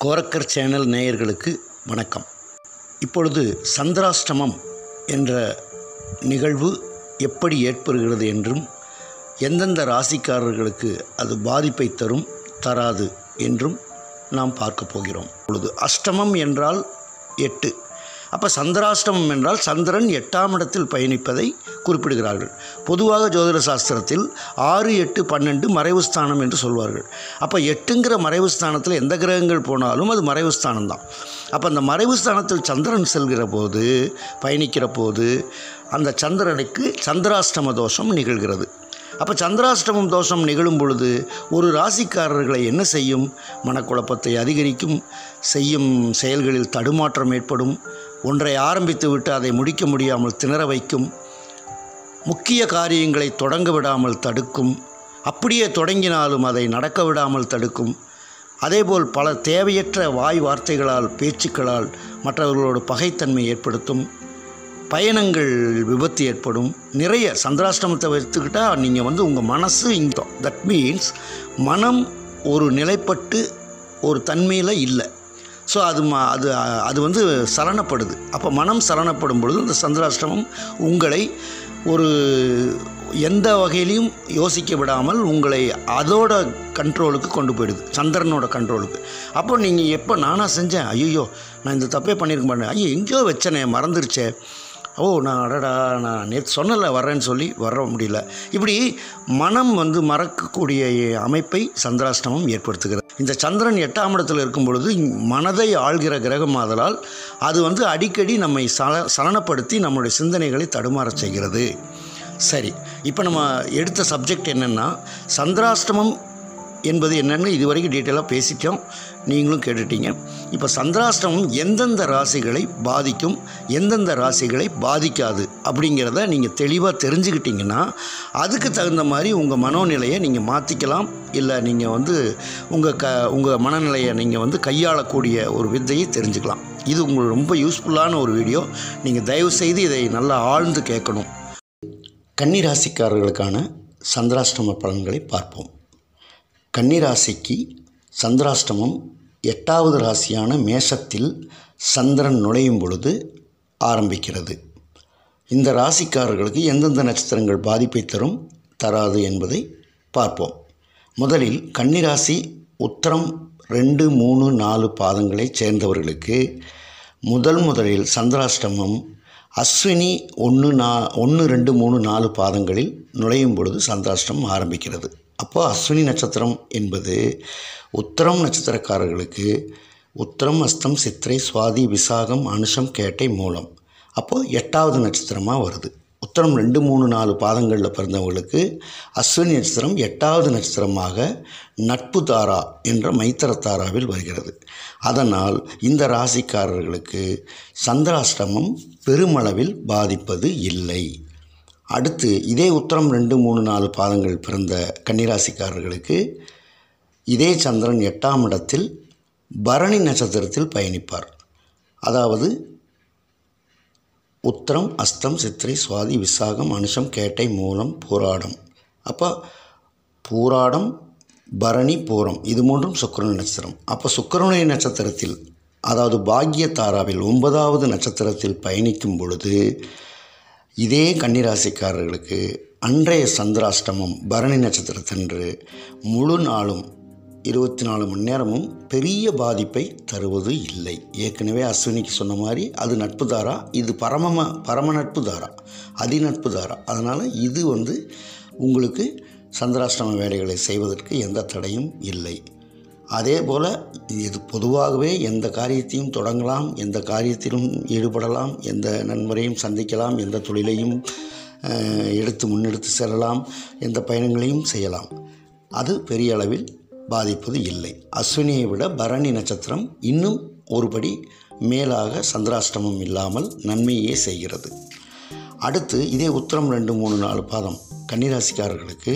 Gorakkar channel நேயர்களுக்கு வணக்கம் இப்பொழுது சந்திராஷ்டமம் என்ற நிகழ்வு எப்படி ஏற்படுகிறது என்றும் எந்தெந்த ராசிக்காரர்களுக்கு அது பாதிப்பை தரும் தராது என்றும் நாம் பார்க்க போகிறோம் இப்பொழுது அஷ்டமம் என்றால் எட்டு அப்போ சந்திராஷ்டமம் என்றால் சந்திரன் எட்டாம் இடத்தில் பயணிப்பதை குறிப்பிடுகிறார்கள் பொதுவாக ஜோதிட சாஸ்திரத்தில் ஆறு எட்டு பன்னெண்டு மறைவு ஸ்தானம் என்று சொல்வார்கள் அப்போ எட்டுங்கிற மறைவு ஸ்தானத்தில் எந்த கிரகங்கள் போனாலும் அது மறைவு ஸ்தானம் தான் அப்போ அந்த மறைவு ஸ்தானத்தில் சந்திரன் செல்கிற போது பயணிக்கிற போது அந்த சந்திரனுக்கு சந்திராஷ்டம தோஷம் நிகழ்கிறது அப்போ சந்திராஷ்டமம் தோஷம் நிகழும் பொழுது ஒரு ராசிக்காரர்களை என்ன செய்யும் மனக்குழப்பத்தை அதிகரிக்கும் செய்யும் செயல்களில் தடுமாற்றம் ஏற்படும் ஒன்றை ஆரம்பித்து விட்டு அதை முடிக்க முடியாமல் திணற வைக்கும் முக்கிய காரியங்களை தொடங்க விடாமல் தடுக்கும் அப்படியே தொடங்கினாலும் அதை நடக்க விடாமல் தடுக்கும் அதேபோல் பல தேவையற்ற வாய் வார்த்தைகளால் பேச்சுக்களால் மற்றவர்களோடு பகைத்தன்மை ஏற்படுத்தும் பயணங்கள் விபத்து ஏற்படும் நிறைய சந்திராஷ்டமத்தை எடுத்துக்கிட்டால் நீங்கள் வந்து உங்கள் மனசு இங்கே தட் மீன்ஸ் மனம் ஒரு நிலைப்பட்டு ஒரு தன்மையில் இல்லை ஸோ அது ம அது அது வந்து சலனப்படுது அப்போ மனம் சலனப்படும் பொழுது இந்த சந்திராஷ்டமம் உங்களை ஒரு எந்த வகையிலையும் யோசிக்க விடாமல் உங்களை அதோட கண்ட்ரோலுக்கு கொண்டு போயிடுது சந்திரனோட கண்ட்ரோலுக்கு அப்போ நீங்கள் எப்போ நானாக செஞ்சேன் ஐயோ நான் இந்த தப்பே பண்ணியிருக்க மாட்டேன் ஐயோ எங்கேயோ வச்சனே மறந்துருச்சே ஓ நான் அடடா நான் நேற்று சொன்னல வர்றேன்னு சொல்லி வர முடியல இப்படி மனம் வந்து மறக்கக்கூடிய அமைப்பை சந்திராஷ்டமம் ஏற்படுத்துகிறது இந்த சந்திரன் எட்டாம் இடத்தில் இருக்கும் பொழுது மனதை ஆள்கிற கிரகம் ஆதலால் அது வந்து அடிக்கடி நம்மை சல சலனப்படுத்தி நம்முடைய சிந்தனைகளை தடுமாறச் செய்கிறது சரி இப்போ நம்ம எடுத்த சப்ஜெக்ட் என்னென்னா சந்திராஷ்டமம் என்பது என்னென்னு இதுவரைக்கும் டீட்டெயிலாக பேசிட்டோம் நீங்களும் கேட்டுட்டீங்க இப்போ சந்திராஷ்டமம் எந்தெந்த ராசிகளை பாதிக்கும் எந்தெந்த ராசிகளை பாதிக்காது அப்படிங்கிறத நீங்கள் தெளிவாக தெரிஞ்சுக்கிட்டிங்கன்னா அதுக்கு தகுந்த மாதிரி உங்கள் மனோநிலையை நீங்கள் மாற்றிக்கலாம் இல்லை நீங்கள் வந்து உங்கள் க உங்கள் மனநிலையை நீங்கள் வந்து கையாளக்கூடிய ஒரு வித்தையை தெரிஞ்சுக்கலாம் இது உங்களுக்கு ரொம்ப யூஸ்ஃபுல்லான ஒரு வீடியோ நீங்கள் தயவுசெய்து இதை நல்லா ஆழ்ந்து கேட்கணும் கன்னிராசிக்காரர்களுக்கான சந்திராஷ்டம பலன்களை பார்ப்போம் கன்னிராசிக்கு சந்திராஷ்டமம் எட்டாவது ராசியான மேஷத்தில் சந்திரன் நுழையும் பொழுது ஆரம்பிக்கிறது இந்த ராசிக்காரர்களுக்கு எந்தெந்த நட்சத்திரங்கள் பாதிப்பை தரும் தராது என்பதை பார்ப்போம் முதலில் கன்னிராசி உத்தரம் ரெண்டு மூணு நாலு பாதங்களை சேர்ந்தவர்களுக்கு முதல் முதலில் சந்திராஷ்டமம் அஸ்வினி ஒன்று நா ஒன்று ரெண்டு மூணு நாலு பாதங்களில் நுழையும் பொழுது சந்திராஷ்டமம் ஆரம்பிக்கிறது அப்போ அஸ்வினி நட்சத்திரம் என்பது உத்தரம் நட்சத்திரக்காரர்களுக்கு உத்தரம் அஸ்தம் சித்திரை சுவாதி விசாகம் அனுஷம் கேட்டை மூலம் அப்போது எட்டாவது நட்சத்திரமாக வருது உத்தரம் ரெண்டு மூணு நாலு பாதங்களில் பிறந்தவங்களுக்கு அஸ்வினி நட்சத்திரம் எட்டாவது நட்சத்திரமாக நட்பு தாரா என்ற மைத்திர தாராவில் வருகிறது அதனால் இந்த ராசிக்காரர்களுக்கு சந்திராஷ்டமம் பெருமளவில் பாதிப்பது இல்லை அடுத்து இதே உத்தரம் ரெண்டு மூணு நாலு பாதங்கள் பிறந்த கன்னிராசிக்காரர்களுக்கு இதே சந்திரன் எட்டாம் இடத்தில் பரணி நட்சத்திரத்தில் பயணிப்பார் அதாவது உத்திரம் அஸ்தம் சித்திரை சுவாதி விசாகம் அனுஷம் கேட்டை மூலம் பூராடம் அப்போ பூராடம் பரணி பூரம் இது மூன்றும் சுக்கரன் நட்சத்திரம் அப்போ சுக்கரனுடைய நட்சத்திரத்தில் அதாவது பாக்ய தாராவில் ஒன்பதாவது நட்சத்திரத்தில் பயணிக்கும் பொழுது இதே கன்னிராசிக்காரர்களுக்கு அன்றைய சந்திராஷ்டமம் பரணி நட்சத்திரத்தன்று முழு நாளும் இருபத்தி நாலு மணி நேரமும் பெரிய பாதிப்பை தருவது இல்லை ஏற்கனவே அஸ்வினிக்கு சொன்ன மாதிரி அது நட்பு தாரா இது பரமம பரம நட்பு தாரா அதிநட்பு தாரா அதனால் இது வந்து உங்களுக்கு சந்திராஷ்டம வேலைகளை செய்வதற்கு எந்த தடையும் இல்லை அதே போல் இது பொதுவாகவே எந்த காரியத்தையும் தொடங்கலாம் எந்த காரியத்திலும் ஈடுபடலாம் எந்த நன்முறையும் சந்திக்கலாம் எந்த தொழிலையும் எடுத்து முன்னெடுத்து செல்லலாம் எந்த பயணங்களையும் செய்யலாம் அது பெரிய அளவில் பாதிப்பது இல்லை அஸ்வினியை விட பரணி நட்சத்திரம் இன்னும் ஒருபடி மேலாக சந்திராஷ்டமம் இல்லாமல் நன்மையே செய்கிறது அடுத்து இதே உத்தரம் ரெண்டு மூணு நாலு பாதம் கன்னிராசிக்காரர்களுக்கு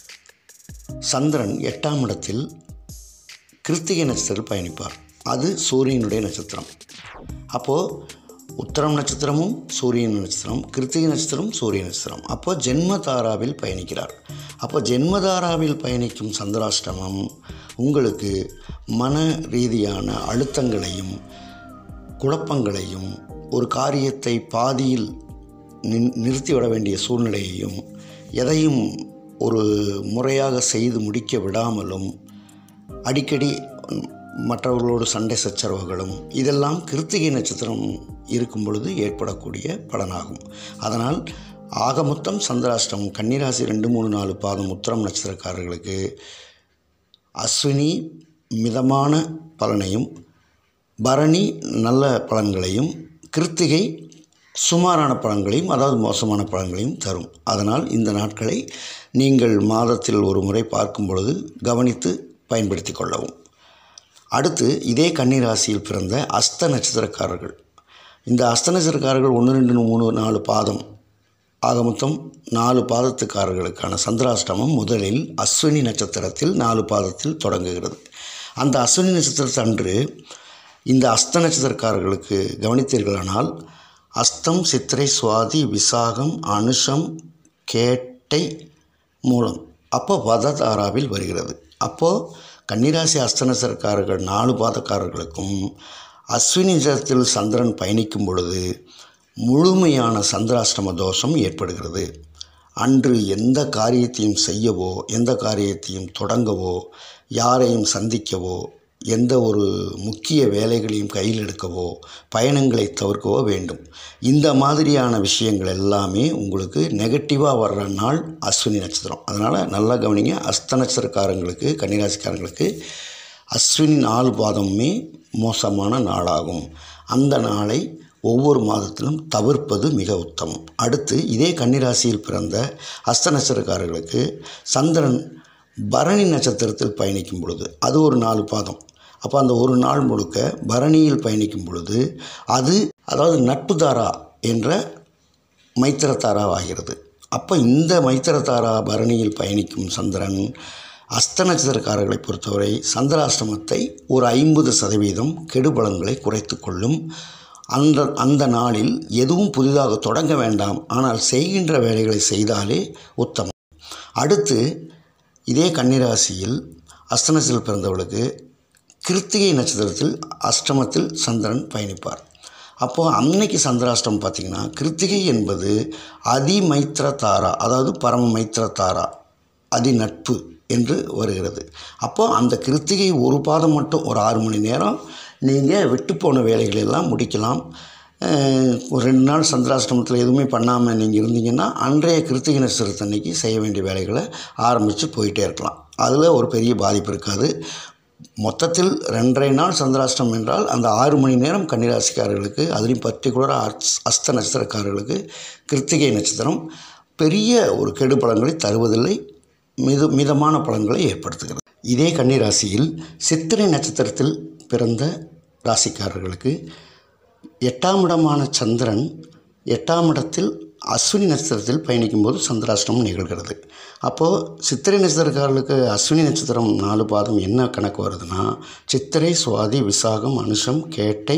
சந்திரன் எட்டாம் இடத்தில் கிருத்திகை நட்சத்திரத்தில் பயணிப்பார் அது சூரியனுடைய நட்சத்திரம் அப்போது உத்தரம் நட்சத்திரமும் சூரியன் நட்சத்திரம் கிருத்திகை நட்சத்திரம் சூரிய நட்சத்திரம் அப்போ ஜென்ம தாராவில் பயணிக்கிறார் அப்போ ஜென்மதாராவில் பயணிக்கும் சந்திராஷ்டமம் உங்களுக்கு மன ரீதியான அழுத்தங்களையும் குழப்பங்களையும் ஒரு காரியத்தை பாதியில் நின் நிறுத்திவிட வேண்டிய சூழ்நிலையையும் எதையும் ஒரு முறையாக செய்து முடிக்க விடாமலும் அடிக்கடி மற்றவர்களோடு சண்டை சச்சரவுகளும் இதெல்லாம் கிருத்திகை நட்சத்திரம் இருக்கும் பொழுது ஏற்படக்கூடிய பலனாகும் அதனால் ஆக மொத்தம் சந்திராஷ்டமம் கன்னிராசி ரெண்டு மூணு நாலு பாதம் உத்திரம் நட்சத்திரக்காரர்களுக்கு அஸ்வினி மிதமான பலனையும் பரணி நல்ல பலன்களையும் கிருத்திகை சுமாரான பலன்களையும் அதாவது மோசமான பலன்களையும் தரும் அதனால் இந்த நாட்களை நீங்கள் மாதத்தில் ஒரு முறை பார்க்கும் பொழுது கவனித்து பயன்படுத்தி கொள்ளவும் அடுத்து இதே கன்னிராசியில் பிறந்த அஸ்த நட்சத்திரக்காரர்கள் இந்த அஸ்த நட்சத்திரக்காரர்கள் ஒன்று ரெண்டு மூணு நாலு பாதம் ஆக மொத்தம் நாலு பாதத்துக்காரர்களுக்கான சந்திராஷ்டமம் முதலில் அஸ்வினி நட்சத்திரத்தில் நாலு பாதத்தில் தொடங்குகிறது அந்த அஸ்வினி நட்சத்திரத்து அன்று இந்த அஸ்த நட்சத்திரக்காரர்களுக்கு கவனித்தீர்களானால் அஸ்தம் சித்திரை சுவாதி விசாகம் அனுஷம் கேட்டை மூலம் அப்போ வததாராவில் வருகிறது அப்போது கன்னிராசி அஸ்தனசரக்காரர்கள் நாலு பாதக்காரர்களுக்கும் அஸ்வினி நட்சத்திரத்தில் சந்திரன் பயணிக்கும் பொழுது முழுமையான சந்திராஷ்டம தோஷம் ஏற்படுகிறது அன்று எந்த காரியத்தையும் செய்யவோ எந்த காரியத்தையும் தொடங்கவோ யாரையும் சந்திக்கவோ எந்த ஒரு முக்கிய வேலைகளையும் கையில் எடுக்கவோ பயணங்களை தவிர்க்கவோ வேண்டும் இந்த மாதிரியான விஷயங்கள் எல்லாமே உங்களுக்கு நெகட்டிவாக வர்ற நாள் அஸ்வினி நட்சத்திரம் அதனால் நல்லா கவனிங்க அஸ்த நட்சத்திரக்காரங்களுக்கு கன்னிராசிக்காரங்களுக்கு அஸ்வினி நாலு பாதமுமே மோசமான நாளாகும் அந்த நாளை ஒவ்வொரு மாதத்திலும் தவிர்ப்பது மிக உத்தமம் அடுத்து இதே கன்னிராசியில் பிறந்த அஸ்த நட்சத்திரக்காரர்களுக்கு சந்திரன் பரணி நட்சத்திரத்தில் பயணிக்கும் பொழுது அது ஒரு நாலு பாதம் அப்போ அந்த ஒரு நாள் முழுக்க பரணியில் பயணிக்கும் பொழுது அது அதாவது நட்புதாரா என்ற மைத்திரத்தாராவாகிறது அப்போ இந்த மைத்திரத்தாரா பரணியில் பயணிக்கும் சந்திரன் அஸ்த நட்சத்திரக்காரர்களை பொறுத்தவரை சந்திராஷ்டமத்தை ஒரு ஐம்பது சதவீதம் கெடுபலன்களை குறைத்து கொள்ளும் அந்த அந்த நாளில் எதுவும் புதிதாக தொடங்க வேண்டாம் ஆனால் செய்கின்ற வேலைகளை செய்தாலே உத்தமம் அடுத்து இதே கன்னிராசியில் அஸ்தனத்தில் பிறந்தவளுக்கு கிருத்திகை நட்சத்திரத்தில் அஷ்டமத்தில் சந்திரன் பயணிப்பார் அப்போது அன்னைக்கு சந்திராஷ்டம் பார்த்திங்கன்னா கிருத்திகை என்பது அதிமைத்திர தாரா அதாவது பரம மைத்திர தாரா அதி நட்பு என்று வருகிறது அப்போ அந்த கிருத்திகை ஒரு பாதம் மட்டும் ஒரு ஆறு மணி நேரம் நீங்கள் விட்டு போன வேலைகள் எல்லாம் முடிக்கலாம் ஒரு ரெண்டு நாள் சந்திராஷ்டமத்தில் எதுவுமே பண்ணாமல் நீங்கள் இருந்தீங்கன்னா அன்றைய கிருத்திகை நட்சத்திரத்தன்னைக்கு செய்ய வேண்டிய வேலைகளை ஆரம்பித்து போயிட்டே இருக்கலாம் அதில் ஒரு பெரிய பாதிப்பு இருக்காது மொத்தத்தில் ரெண்டரை நாள் சந்திராஷ்டம் என்றால் அந்த ஆறு மணி நேரம் கன்னிராசிக்காரர்களுக்கு அதுலேயும் பர்டிகுலராக அஸ்த நட்சத்திரக்காரர்களுக்கு கிருத்திகை நட்சத்திரம் பெரிய ஒரு கெடு பலன்களை தருவதில்லை மித மிதமான பலன்களை ஏற்படுத்துகிறது இதே கன்னிராசியில் சித்திரை நட்சத்திரத்தில் பிறந்த ராசிக்காரர்களுக்கு எட்டாம் இடமான சந்திரன் எட்டாம் இடத்தில் அஸ்வினி நட்சத்திரத்தில் பயணிக்கும்போது சந்திராஷ்டமம் நிகழ்கிறது அப்போது சித்திரை நட்சத்திரக்காரர்களுக்கு அஸ்வினி நட்சத்திரம் நாலு பாதம் என்ன கணக்கு வருதுன்னா சித்திரை சுவாதி விசாகம் அனுஷம் கேட்டை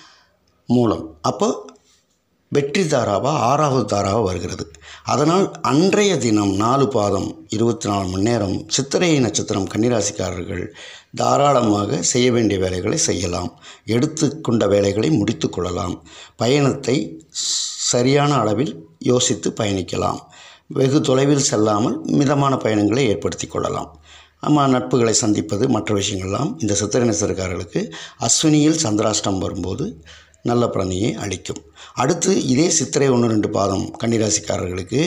மூலம் அப்போ வெற்றி தாராவாக ஆறாவது தாராவாக வருகிறது அதனால் அன்றைய தினம் நாலு பாதம் இருபத்தி நாலு மணி நேரம் சித்திரை நட்சத்திரம் கன்னிராசிக்காரர்கள் தாராளமாக செய்ய வேண்டிய வேலைகளை செய்யலாம் எடுத்துக்கொண்ட வேலைகளை முடித்து கொள்ளலாம் பயணத்தை சரியான அளவில் யோசித்து பயணிக்கலாம் வெகு தொலைவில் செல்லாமல் மிதமான பயணங்களை ஏற்படுத்தி கொள்ளலாம் நம்ம நட்புகளை சந்திப்பது மற்ற விஷயங்கள்லாம் இந்த சித்திரை நட்சத்திரக்காரர்களுக்கு அஸ்வினியில் சந்திராஷ்டம் வரும்போது நல்ல பலனையை அளிக்கும் அடுத்து இதே சித்திரை ஒன்று ரெண்டு பாதம் கன்னிராசிக்காரர்களுக்கு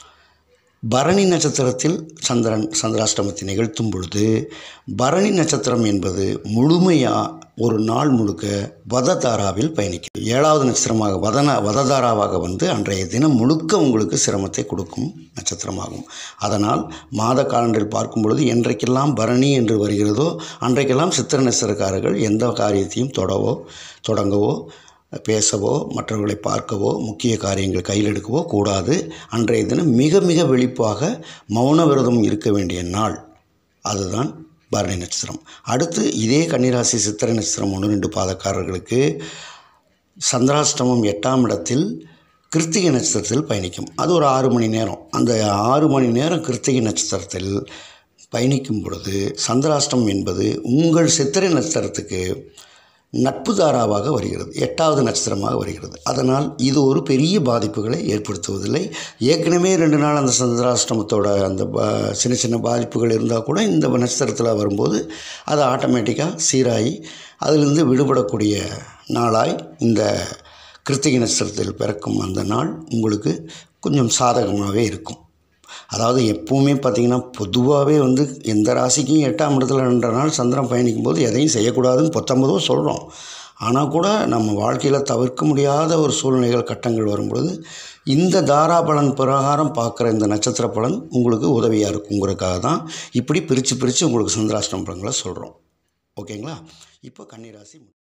பரணி நட்சத்திரத்தில் சந்திரன் சந்திராஷ்டமத்தை நிகழ்த்தும் பொழுது பரணி நட்சத்திரம் என்பது முழுமையாக ஒரு நாள் முழுக்க வததாராவில் பயணிக்கும் ஏழாவது நட்சத்திரமாக வதன வததாராவாக வந்து அன்றைய தினம் முழுக்க உங்களுக்கு சிரமத்தை கொடுக்கும் நட்சத்திரமாகும் அதனால் மாத காலண்டரில் பார்க்கும் பொழுது என்றைக்கெல்லாம் பரணி என்று வருகிறதோ அன்றைக்கெல்லாம் சித்திர நட்சத்திரக்காரர்கள் எந்த காரியத்தையும் தொடவோ தொடங்கவோ பேசவோ மற்றவர்களை பார்க்கவோ முக்கிய காரியங்கள் கையில் எடுக்கவோ கூடாது அன்றைய தினம் மிக மிக வெளிப்பாக மௌன விரதம் இருக்க வேண்டிய நாள் அதுதான் பரணி நட்சத்திரம் அடுத்து இதே கன்னிராசி சித்திரை நட்சத்திரம் ஒன்று ரெண்டு பாதக்காரர்களுக்கு சந்திராஷ்டமம் எட்டாம் இடத்தில் கிருத்திகை நட்சத்திரத்தில் பயணிக்கும் அது ஒரு ஆறு மணி நேரம் அந்த ஆறு மணி நேரம் கிருத்திகை நட்சத்திரத்தில் பயணிக்கும் பொழுது சந்திராஷ்டம் என்பது உங்கள் சித்திரை நட்சத்திரத்துக்கு நட்பு தாராவாக வருகிறது எட்டாவது நட்சத்திரமாக வருகிறது அதனால் இது ஒரு பெரிய பாதிப்புகளை ஏற்படுத்துவதில்லை ஏற்கனவே ரெண்டு நாள் அந்த சந்திராஷ்டமத்தோட அந்த பா சின்ன சின்ன பாதிப்புகள் இருந்தால் கூட இந்த நட்சத்திரத்தில் வரும்போது அது ஆட்டோமேட்டிக்காக சீராகி அதிலிருந்து விடுபடக்கூடிய நாளாய் இந்த கிருத்திகை நட்சத்திரத்தில் பிறக்கும் அந்த நாள் உங்களுக்கு கொஞ்சம் சாதகமாகவே இருக்கும் அதாவது எப்பவுமே பார்த்திங்கன்னா பொதுவாகவே வந்து எந்த ராசிக்கும் எட்டாம் இடத்துல ரெண்டு நாள் சந்திரன் பயணிக்கும் போது எதையும் செய்யக்கூடாதுன்னு பத்தொன்பதும் சொல்கிறோம் ஆனால் கூட நம்ம வாழ்க்கையில் தவிர்க்க முடியாத ஒரு சூழ்நிலைகள் கட்டங்கள் வரும்பொழுது இந்த தாராபலன் பிரகாரம் பார்க்குற இந்த நட்சத்திர பலன் உங்களுக்கு உதவியாக இருக்குங்கிறதுக்காக தான் இப்படி பிரித்து பிரித்து உங்களுக்கு சந்திராஷ்டம் பலன்களை சொல்கிறோம் ஓகேங்களா இப்போ கன்னிராசி